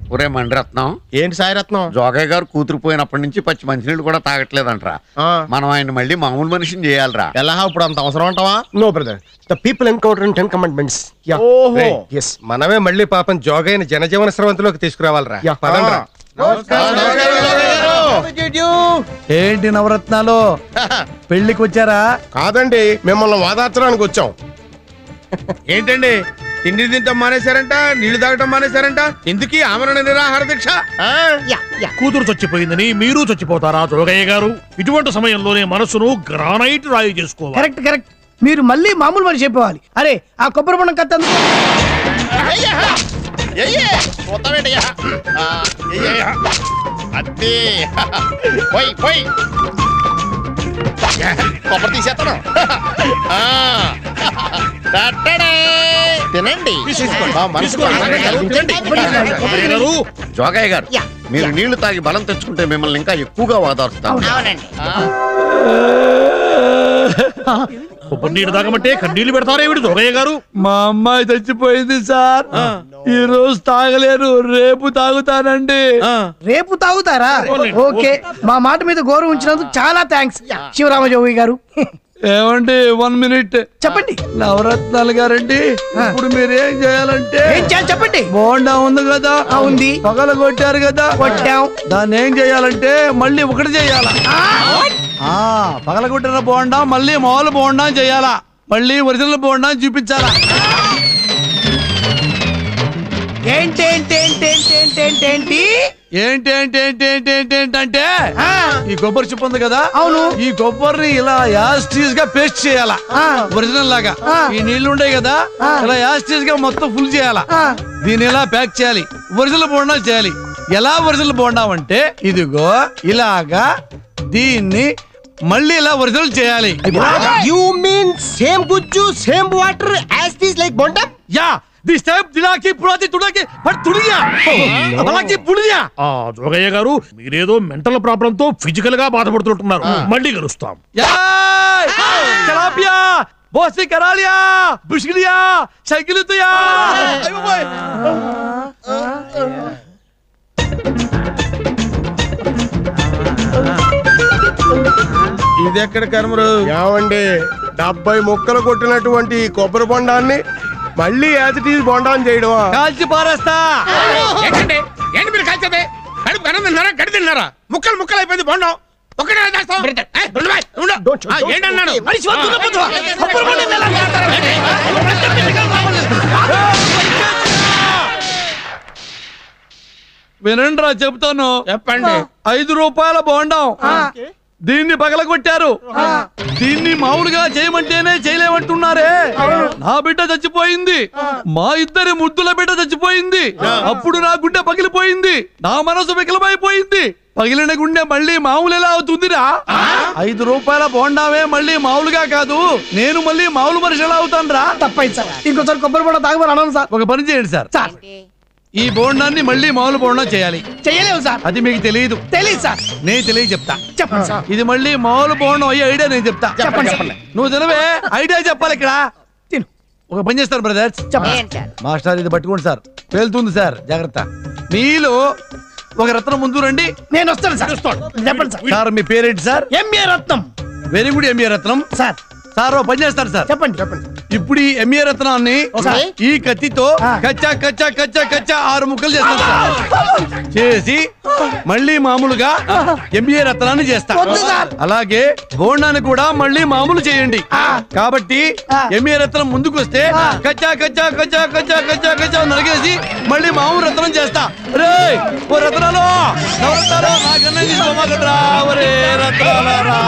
ఒరే మండరత్నం ఏంటి సాయిరత్నం జోగయ్య గారు కూతురు పోయినప్పటి నుంచి పచ్చి మంచినీళ్ళు కూడా తాగట్లేదంట్రా ఆ, మనం ఆయన మళ్ళీ మామూలు మనిషిని చేయాలిరా ఎలా ఇప్పుడు అంత అవసరం అంటావా No, brother. The people encounter in Ten Commandments. Yeah. ఓహో Right. Yes. మనమే మళ్ళీ పాపం జోగైన జనజీవన స్రవంతిలోకి తీసుకురావాలరా Yeah. పదండ్రా ఏంటి నవరత్నాలు పెళ్లికి వచ్చారా కాదండి మిమ్మల్ని వాదార్చడానికి వచ్చాం ఏంటండి తిండి తింటాం మానేశారంట నీళ్లు తాగటం మానేశారంట ఎందుకు ఆమరణ నిరాహార దీక్ష ఆ? కూతురు చచ్చిపోయిందని మీరు చచ్చిపోతారా జోగయ్య గారు ఇటువంటి సమయంలోనే మనసును గ్రానైట్ రాయి చేసుకోవాలి కరెక్ట్ కరెక్ట్ మీరు మళ్ళీ మామూలు మనిషి చెప్పేవాలి అరే ఆ కొబ్బరి బొండం కత్తి అందుకో అయ్యా! ఎయ్యే! చూద్దామేంటయ్యా? ఆ, ఎయ్యయ్యా. అద్దీ. పోయ్, పోయ్. యా, కొబ్బరి తీసేస్తాను ఆ. టట్టడే. తినండి మా మనసుకు ఆనందం కలిగించండి జోగయ్య గారు జోగయ్య గారు మీరు నీళ్లు తాగి బలం తెచ్చుకుంటే మిమ్మల్ని ఇంకా ఎక్కువగా వాదారుస్తాను కొబ్బరి నీరు తాగమంటే కన్నీళ్లు పెడతారేమిటి జోగయ్య గారు మా అమ్మాయి చచ్చిపోయింది సార్ ఈ రోజు తాగలేరు రేపు తాగుతానండి రేపు తాగుతారా ఓకే మా మాట మీద గౌరవం ఉంచినందుకు చాలా థ్యాంక్స్ శివరామ జోగి గారు ఏమండి వన్ మినిట్ చెప్పండి నవరత్నాలు గారండి ఇప్పుడు మీరు ఏం చేయాలంటే ఏం చేయాలి చెప్పండి బోండా ఉంది కదా ఆ, ఉంది. పగల కొట్టారు కదా కొట్టాం దాన్ని ఏం చేయాలంటే మళ్ళీ ఒకటి చేయాలా ఆ పగల కొట్టిన బోండా మళ్ళీ మామూలు బోండా చేయాలా మళ్ళీ ఒరిజినల్ బోండా చూపించాలా ఏంటి ఏంటి ఏంటి ఏంటి ఏంటి ఏంటి ఏంటి ఏంటి ఏంటి ఏంటి ఏంటి ఏంటి ఏంటంటే ఆ, ఈ కొబ్బరి చిప్ప ఉంది కదా అవును. ఈ కొబ్బరిని ఇలా యాస్టీస్ గా పేస్ట్ చేయాలా ఆ. ఒరిజినల్ లాగా ఆ. ఈ నీళ్లు ఉంటాయి కదా ఆ. ఇలా యాస్టీస్ గా మొత్తం ఫుల్ చేయాలా ఆ. దీన్ని ఇలా ప్యాక్ చేయాలి ఒరిజినల్ బోండా చేయాలి ఎలా ఒరిజినల్ బోండా అంటే ఇదిగో ఇలాగా దీన్ని మళ్ళీ ఇలా ఒరిజినల్ చేయాలి You mean same gujju, same water as this like bondam? యా దిస్ టైం దిలాకి పురాతి తుడకి పట్ తుడియా అలాకి పుడియా ఆ జోగయ్య గారు మీరేదో మెంటల్ ప్రాబ్లం తో ఫిజికల్ గా బాధపడుతుంటున్నారు మళ్ళీ కలుస్తాం యాయ్ చలాపియా బోసి కరాలియా బుష్కిలియా సైకిలుతుయా ఇది ఎక్కడ కర్మరు ఏమండి డెబ్బై ముక్కలు కొట్టినటువంటి ఈ కొబ్బరి బొండాన్ని మళ్ళీ యాజిటీ బొండాన్ని చేయడమా కాల్చి పారేస్తా ఏంటండి ఏంటి మీరు కాల్చేది కడుపు కన్నం తిన్నారా గడి తిన్నారా ముక్కలు ముక్కలు అయిపోయింది బాగుండం ఒక్కడే చేస్తాం ఏయ్, ఉండు బాయ్, ఉండు. Don't shoot, ఆ, don't ఏంటన్నాను మనిషి వద్దు, వద్దు, వద్దు. కొబ్బరి బొండం ఎలా చేస్తారండి? వినండిరా చెప్తాను చెప్పండి ఐదు రూపాయల బోండం దీన్ని పగలగొట్టారు దీన్ని మామూలుగా చేయమంటేనే చేయలేమంటున్నారే నా బిడ్డ చచ్చిపోయింది మా ఇద్దరి ముద్దుల బిడ్డ చచ్చిపోయింది అప్పుడు నా గుండె పగిలిపోయింది నా మనసు వికలమైపోయింది పగిలిన గుండె మళ్ళీ మామూలు ఎలా అవుతుందిరా ఐదు రూపాయల బోండావే మళ్ళీ మామూలుగా కాదు నేను మళ్ళీ మామూలు మనిషి ఎలా అవుతాను రా తప్పైంది సార్ ఇంకోసారి కొబ్బరి బొండం తాగమని అన్నాను సార్ ఒక పని చేయండి సార్ సార్ ఈ బోండాన్ని మళ్ళీ మామూలు బోండా చేయాలి చెయ్యలేవు సార్ అది మీకు తెలియదు తెలియదు సార్ నేను తెలియ చెప్తా చెప్పండి సార్ ఇది మళ్ళీ మామూలు బోండం అయ్యే ఐడియా నేను చెప్తా చెప్పండి సార్ నువ్వు తినవే ఐడియా చెప్పాలి ఇక్కడ తిను ఒక పని చేస్తారు బ్రదర్స్ చెప్పండి మాస్టర్ ఇది పట్టుకోండి సార్ పేలుతుంది సార్ జాగ్రత్త మీలో ఒక రత్నం ముందు రండి నేను వస్తాను సార్ చెప్పండి సార్ సార్ మీ పేరేంటి sir MA Ratnam very good MA Ratnam sir sir ఓ పని చేస్తారు సార్ చెప్పండి చెప్పండి ఇప్పుడు ఈ ఎంఏ రత్నాన్ని ఓకే. ఈ కత్తితో ఆ. కచ్చా కచ్చా కచ్చా కచ్చా ఆరు ముక్కలు చేస్తాను సార్ చేసి మళ్ళీ మామూలుగా ఎంఏ రత్నాన్ని చేస్తా వద్దు సార్. అలాగే బోండాన్ని కూడా మళ్ళీ మామూలు చేయండి కాబట్టి ఆ. ఎంఏ రత్నం ముందుకు వస్తే కచ్చా కచ్చా కచ్చా కచ్చా కచ్చా కచ్చా నరిగేసి మళ్ళీ మామూలు రత్నం చేస్తా రే ఓ రత్నాలు నవరత్నాలు నాకన్నా తీసుకోమాకట్రా ఒరే రత్నాలరా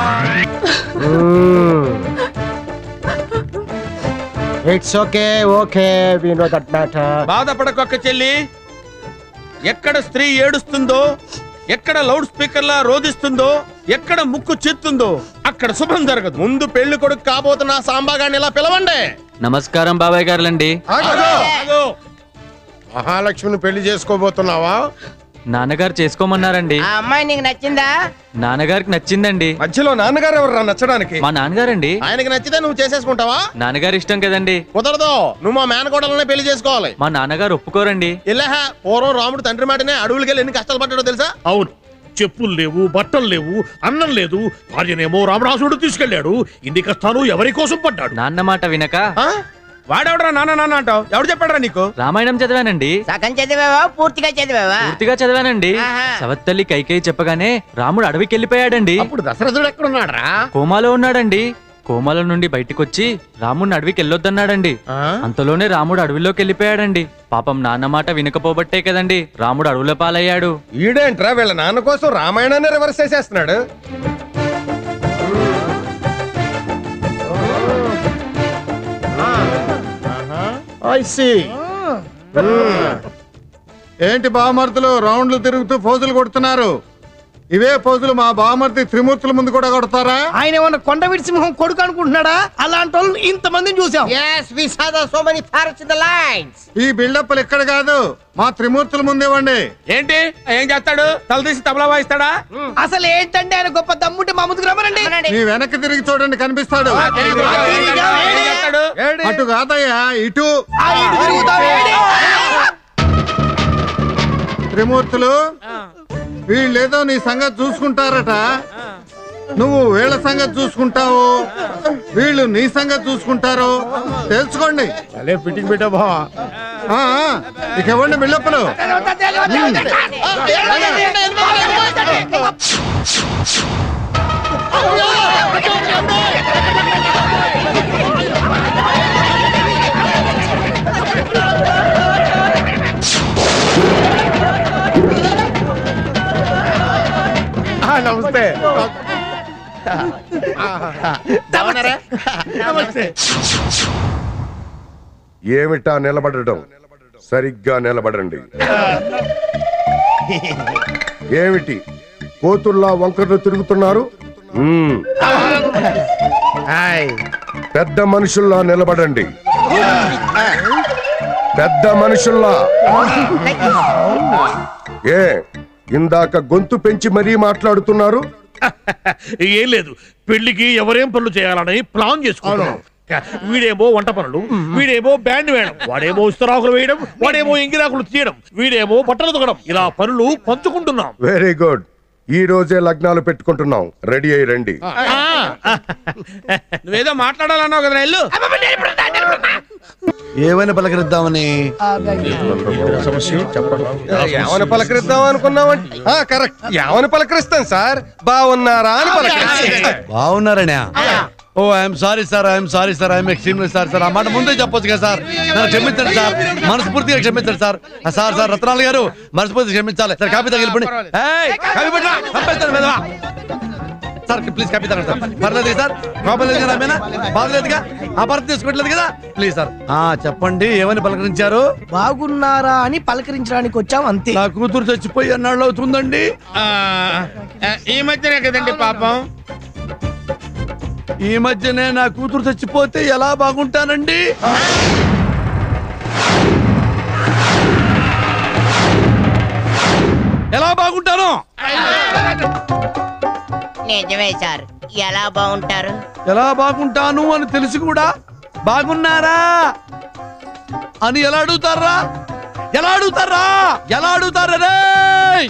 it's okay okay we know that matter బాధపడకొక్క చెల్లి ఎక్కడ స్త్రీ ఏడుస్తుందో ఎక్కడ లౌడ్ స్పీకర్లా రోదిస్తుందో ఎక్కడ ముక్కు చిత్తుందో అక్కడ శుభం జరగదు ముందు పెళ్లి కొడుకు కాబోతున్న ఆ సాంబాగాన్ని ఇలా పిలవండి నమస్కారం బాబాయ్ గారులండి మహాలక్ష్మిని పెళ్లి చేసుకోబోతున్నావా నాన్నగారు చేసుకోమన్నారండి ఆ అమ్మాయి నీకు నచ్చిందా నాన్నగారికి నచ్చిందండి మధ్యలో నాన్నగారు ఎవరు నచ్చడానికి మా నాన్నగారండి ఆయనకి నచ్చితే నువ్వు చేసేసుకుంటావా నాన్నగారు ఇష్టం కదండి కుదరదు నువ్వు మా మేనకోడలనే పెళ్లి చేసుకోవాలి మా నాన్నగారు ఒప్పుకోరండి ఇల్లహ పూర్వం రాముడు తండ్రి మాటనే అడవులకి వెళ్ళి ఎన్ని కష్టాలు పడ్డాడో తెలుసా అవును చెప్పులు లేవు బట్టలు లేవు అన్నం లేదు భార్యనేమో రావణాసుడు తీసుకెళ్లాడు ఇన్ని కష్టాలు ఎవరి కోసం పడ్డాడు నాన్న మాట వినక ఆ? వాడెవడరా నాన్న నాన్న అంటావు ఎవడు చెప్పాడరా నీకు రామాయణం చదివానండి సగం చదివావా పూర్తిగా చదివావా పూర్తిగా చదివానండి ఆహా. సవత్తల్లి కైకేయి చెప్పగానే రాముడు అడవికి వెళ్ళిపోయాడండి అప్పుడు దశరథుడు ఎక్కడున్నాడ్రా కోమాలో ఉన్నాడండి కోమాలో నుండి బయటికొచ్చి రాముడిని అడవికి వెళ్ళొద్దన్నాడండి అంతలోనే రాముడు అడవిలోకి వెళ్ళిపోయాడండి పాపం నాన్న మాట వినకపోబట్టే కదండి రాముడు అడవుల పాలయ్యాడు ఈడేంట్రా వీళ్ళ నాన్న కోసం రామాయణాన్ని రివర్స్ చేసేస్తున్నాడు ఏంటి బామర్దులు రౌండ్లు తిరుగుతూ ఫోజులు కొడుతున్నారు ఇవే ఫోజులు మా బామర్ది త్రిమూర్తుల ముందు కూడా కొడతారా ఆయన ఏమన్నా కొండవీటి సింహం కొడుకు అనుకుంటున్నాడా అలాంటి వాళ్ళు ఇంతమందిని చూసాం yes we saw the so many parrots in the lines ఈ బిల్డప్లు ఇక్కడ కాదు మా త్రిమూర్తుల ముందు ఇవ్వండి ఏంటి ఏం చేస్తాడు తల తీసి తబలా వాయిస్తాడా అసలు ఏంటంటే ఆయన గొప్ప దమ్ముంటే మా ముందుకు రమ్మనండి మీ వెనక్కి తిరిగి చూడండి కనిపిస్తాడు ఏం చేస్తాడు అటు కాదయ్యా ఇటు ఆ ఇటు తిరుగుతావు, ఏడి? త్రిమూర్తులు వీళ్ళేదో నీ సంగతి చూసుకుంటారట నువ్వు వీళ్ళ సంగతి చూసుకుంటావు వీళ్ళు నీ సంగతి చూసుకుంటారు తెలుసుకోండి అలే ఫిట్టింగ్ పెట్టా బావా ఆ, ఆ, ఇక ఇవ్వండి బిల్డప్పులు ఆ, నమస్తే ఏమిటా నిలబడటం సరిగ్గా నిలబడండి ఏమిటి కోతుల్లా వంకర్లు తిరుగుతున్నారు మ్మ్. హాయ్ పెద్ద మనుషుల్లా నిలబడండి పెద్ద మనుషుల్లా ఏ ఇందాక గొంతు పెంచి మరీ మాట్లాడుతున్నారు ఏం లేదు పెళ్లికి ఎవరేం పనులు చేయాలని ప్లాన్ చేసుకున్నాం వీడేమో వంట పనులు వీడేమో బ్యాండ్ వేయడం వాడేమో ఇస్తరాకులు వేయడం వాడేమో ఇంగిరాకులు తీయడం వీడేమో బట్టలు తొగడం ఇలా పనులు పంచుకుంటున్నాం వెరీ గుడ్ ఈ రోజే లగ్నాలు పెట్టుకుంటున్నాం రెడీ అయ్యి రండి నువ్వేదో మాట్లాడాలన్నావు కదా ఇల్లు ఏమైనా పలకరిద్దామని ఏమని పలకరిద్దాం అనుకున్నామంటే ఆ, కరెక్ట్ ఏమని పలకరిస్తాం సార్ బాగున్నారా అని పలకరిస్తాం బాగున్నారనే oh I'm sorry sir I'm sorry sir I'm extremely sir sir ఆ మాట ముందే చెప్పొచ్చు కదా సార్ నన్ను క్షమించండి సార్ మనస్ఫూర్తిగా క్షమించండి సార్ ఆ, సార్ సార్ రత్నాలు గారు మనస్ఫూర్తిగా క్షమించాలి సార్ కాపీ తగిలిపోండి ఏయ్, కాపీ పట్టురా, చంపేస్తాను మెదవా. సార్ ప్లీజ్ కాపీ తగ్గండి సార్ పర్లేదు కదా సార్ ప్రాబ్లం లేదు కదా ఆమెనా బాధలేదుగా అపార్థం తీసుకోవట్లేదు కదా ప్లీజ్ సార్ ఆ చెప్పండి ఏమని పలకరించారు బాగున్నారా అని పలకరించడానికి వచ్చాం అంతే నా కూతురు చచ్చిపోయి అన్నాళ్ళు అవుతుందండి ఆ, ఆ, ఈ మధ్యనే కదండి పాపం ఈ మధ్యనే నా కూతురు చచ్చిపోతే ఎలా బాగుంటానండి ఎలా బాగుంటాను నిజమే సార్ ఎలా బాగుంటారు ఎలా బాగుంటాను అని తెలిసి కూడా బాగున్నారా అని ఎలా అడుగుతారా ఎలా అడుగుతారా ఎలా అడుగుతారా రేయ్?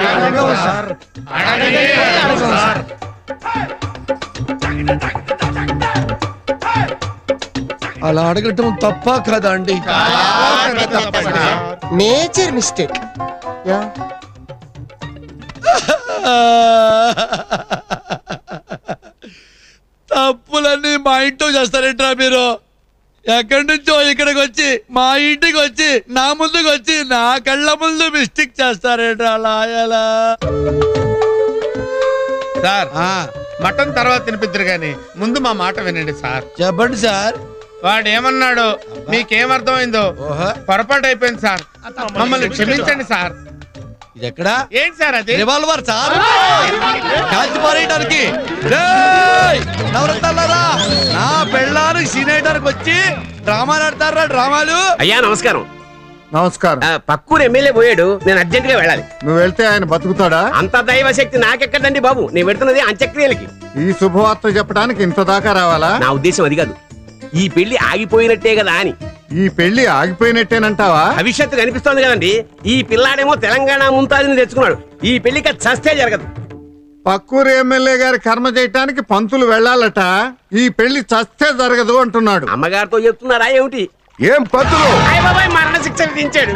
అలా అడగటం తప్ప కదా అండి మేజర్ మిస్టేక్ తప్పులన్నీ మా ఇంట్లో చేస్తారేంట్రా మీరు ఎక్కడి నుంచో ఇక్కడికి వచ్చి మా ఇంటికి వచ్చి నా ముందుకు వచ్చి నా కళ్ళ ముందు మిస్టేక్ చేస్తారేంట్రా అలా ఎలా సార్ మటన్ తర్వాత తినిపిద్దరు గాని ముందు మా మాట వినండి సార్ చెప్పండి సార్ వాడు ఏమన్నాడు మీకేమర్థమైందో పొరపాటు అయిపోయింది సార్ మమ్మల్ని క్షమించండి సార్ ఇది ఎక్కడా ఏంటి సార్ అది రివాల్వర్ సార్ కాల్చి పారేయడానికి రేయ్! నవరత్నాలారా నా పెళ్ళానికి సీనేటర్కి వచ్చి డ్రామాలు ఆడతారా డ్రామాలు అయ్యా నమస్కారం నమస్కారం పక్కూరు ఎమ్మెల్యే పోయాడు నేను అర్జెంట్ గా వెళ్ళాలి నువ్వు వెళ్తే ఆయన బతుకుతాడా అంత దైవ శక్తి నాకెక్కడండి బాబు నేను పెడుతున్నది అంత్యక్రియలకి ఈ శుభవార్త చెప్పడానికి ఇంత దాకా రావాలా నా ఉద్దేశం అది కాదు ఈ పెళ్లి ఆగిపోయినట్టే కదా అని ఈ పెళ్లి ఆగిపోయినట్టేనంటావా భవిష్యత్తు కనిపిస్తోంది కదండి ఈ పిల్లాడేమో తెలంగాణ ముంతాజిని తెచ్చుకున్నాడు ఈ పెళ్లికి అది చస్తే జరగదు పక్కూరు ఎమ్మెల్యే గారి కర్మ చేయటానికి పంతులు వెళ్ళాలట ఈ పెళ్లి చస్తే జరగదు అంటున్నాడు అమ్మగారితో చెప్తున్నారా ఏమిటి ఏం పంతులు అయ్య బాబాయ్ మరణ శిక్ష విధించాడు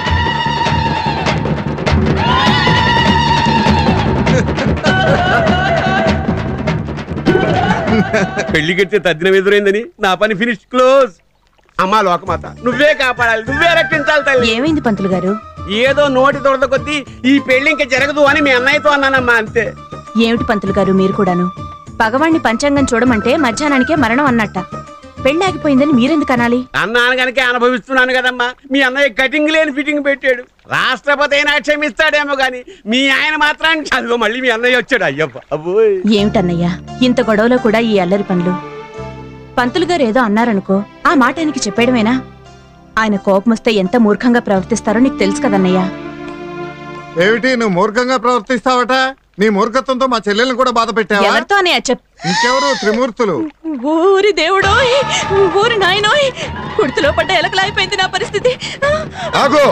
పెళ్లి కడితే తద్దినం ఎదురైందని నా పని ఫినిష్ క్లోజ్ అమ్మా లోకమాత నువ్వే కాపాడాలి నువ్వే రక్షించాలి తల్లి ఏమైంది పంతులు గారు ఏదో నోటి దొరద కొద్దీ ఈ పెళ్లి ఇంకా జరగదు అని మీ అన్నయ్యతో అన్నానమ్మా అంతే ఏమిటి పంతులు గారు మీరు కూడాను పగవాణ్ణి పంచాంగం చూడమంటే మధ్యాహ్నానికే మరణం అన్నట్ట పెళ్లి ఆగిపోయిందని మీరెందుకు అనాలి అన్నాను కనుక అనుభవిస్తున్నాను కదమ్మా మీ అన్నయ్య కటింగ్ లేని ఫిట్టింగ్ పెట్టాడు రాష్ట్రపతి అయినా క్షమిస్తాడేమో గాని మీ ఆయన మాత్రానికి చదువు మళ్ళీ మీ అన్నయ్య వచ్చాడు అయ్యప్ప అబ్బోయ్ ఏమిటన్నయ్యా ఇంత గొడవలో కూడా ఈ అల్లరి పనులు పంతులు గారు ఏదో అన్నారనుకో ఆ మాట ఆయనకి చెప్పేయడమేనా ఆయన కోపం వస్తే ఎంత మూర్ఖంగా ప్రవర్తిస్తారో నీకు తెలుసు కదన్నయ్యా ఏమిటి నువ్వు మూర్ఖంగా ప్రవర్తిస్తావట నీ మూర్ఖత్వంతో మా చెల్లెల్ని కూడా బాధ పెట్టావా ఎవరితో అన్నయ్య చెప్ ఇంకెవరు త్రిమూర్తులు ఊరి దేవుడోయ్ ఊరి నాయనోయ్ కుర్తులో పడ్డ ఎలకలాయిపోయింది నా పరిస్థితి ఆగో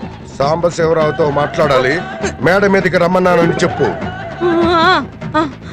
సాంబశివరావుతో మాట్లాడాలి మేడ మీదకి రమ్మన్నానని చెప్పు ఆ, ఆ,